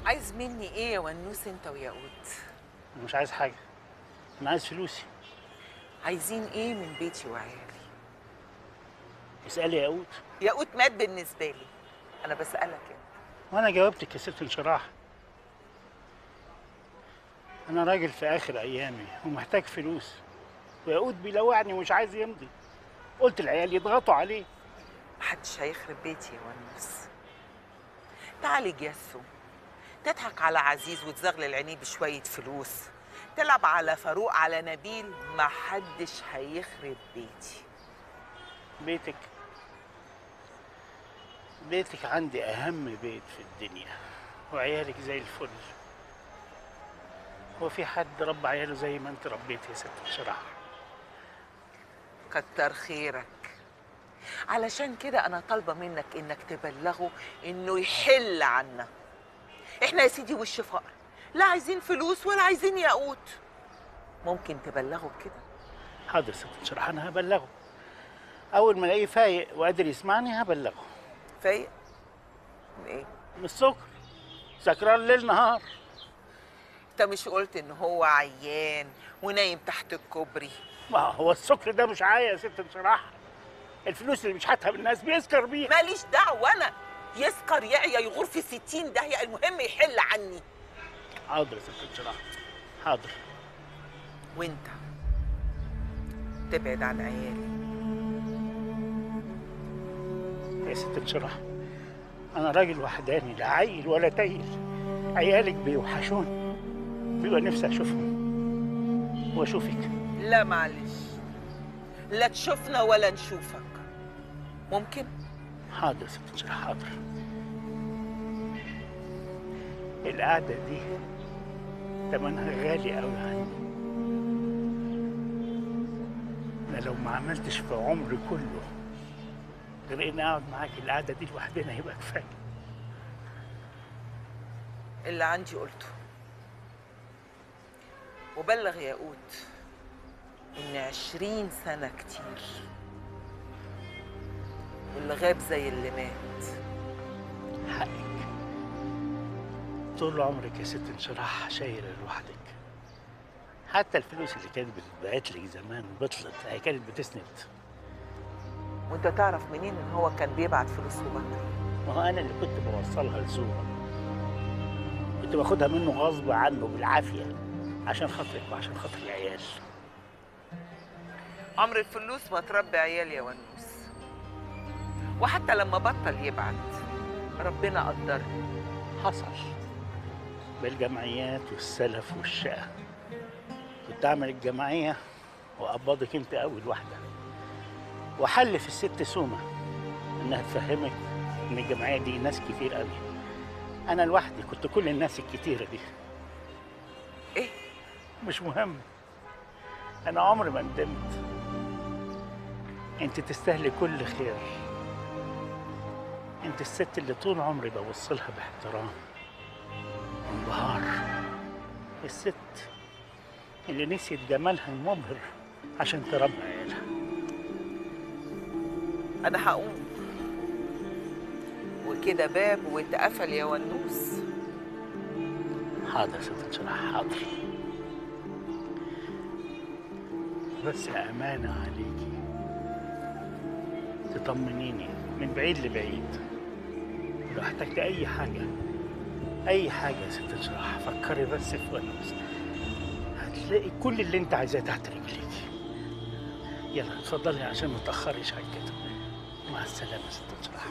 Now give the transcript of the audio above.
عايز مني ايه يا ونوس انت وياقوت انا مش عايز حاجه انا عايز فلوسي عايزين ايه من بيتي وعيالي اسالي يا قوت ياقوت مات بالنسبه لي انا بسالك انت وانا جاوبتك يا ست انشراح انا راجل في اخر ايامي ومحتاج فلوس وياقوت بيلوعني ومش عايز يمضي قلت العيال يضغطوا عليه محدش هيخرب بيتي يا ونوس تعالي جيسو تضحك على عزيز وتزغلل عينيه بشوية فلوس تلعب على فاروق على نبيل محدش هيخرب بيتي بيتك بيتك عندي اهم بيت في الدنيا وعيالك زي الفل هو في حد ربى عياله زي ما انت ربيتي يا ست انشراح كتر خيرك علشان كده انا طالبه منك انك تبلغه انه يحل عنا احنا يا سيدي وش فقر لا عايزين فلوس ولا عايزين ياقوت ممكن تبلغه كده حاضر يا ست انشراح انا هبلغه اول ما الاقيه فايق وقادر يسمعني هبلغه فايق من ايه من السكر سكران ليل نهار انت مش قلت ان هو عيان ونايم تحت الكوبري ما هو السكر ده مش عاية يا ست انشراح الفلوس اللي مش هاتها بالناس بيسكر بيها ماليش دعوه انا يسكر يعيا يغور في ستين داهيه المهم يحل عني حاضر يا ست انشراح حاضر وانت تبعد عن عيالي يا ست انشراح انا راجل وحداني لا عيل ولا تايل عيالك بيوحشوني بيبقى نفسي اشوفهم واشوفك لا معلش لا تشوفنا ولا نشوفك ممكن حاضر يا ست انشراح حاضر القعدة دي تمنها غالي قوي عندي انا لو ما عملتش في عمري كله غير اني اقعد معاك القعدة دي لوحدنا يبقى كفاية اللي عندي قلته وبلغ ياقوت ان عشرين سنة كتير واللي غاب زي اللي مات حقك طول عمرك يا ست انشراح شايلة لوحدك حتى الفلوس اللي كانت بتتبعت لك زمان بطلت هي كانت بتسند وانت تعرف منين ان هو كان بيبعت فلوس وبطل ما هو انا اللي كنت بوصلها لزوره كنت باخدها منه غصب عنه بالعافيه عشان خاطرك وعشان خاطر العيال عمر الفلوس ما تربي عيال يا ونوس وحتى لما بطل يبعت ربنا قدرني حصل بالجمعيات والسلف والشقه كنت اعمل الجمعيه واقبضك انت اول واحده واحلف الست سومه انها تفهمك ان الجمعيه دي ناس كتير قوي انا لوحدي كنت كل الناس الكتيره دي ايه مش مهم انا عمري ما ندمت انت تستاهلي كل خير انت الست اللي طول عمري بوصلها باحترام وانبهار الست اللي نسيت جمالها المبهر عشان تربي عيالها انا هقوم وكده باب واتقفل يا ونوس حاضر يا ست انشراح حاضر بس أمانة عليكي تطمنيني من بعيد لبعيد لو احتجت أي حاجة أي حاجة يا ست انشراح فكري بس في ونوس هتلاقي كل اللي أنت عايزاه تحت رجليكي يلا اتفضلي عشان ما تأخريش عن كده مع السلامة يا ست انشراح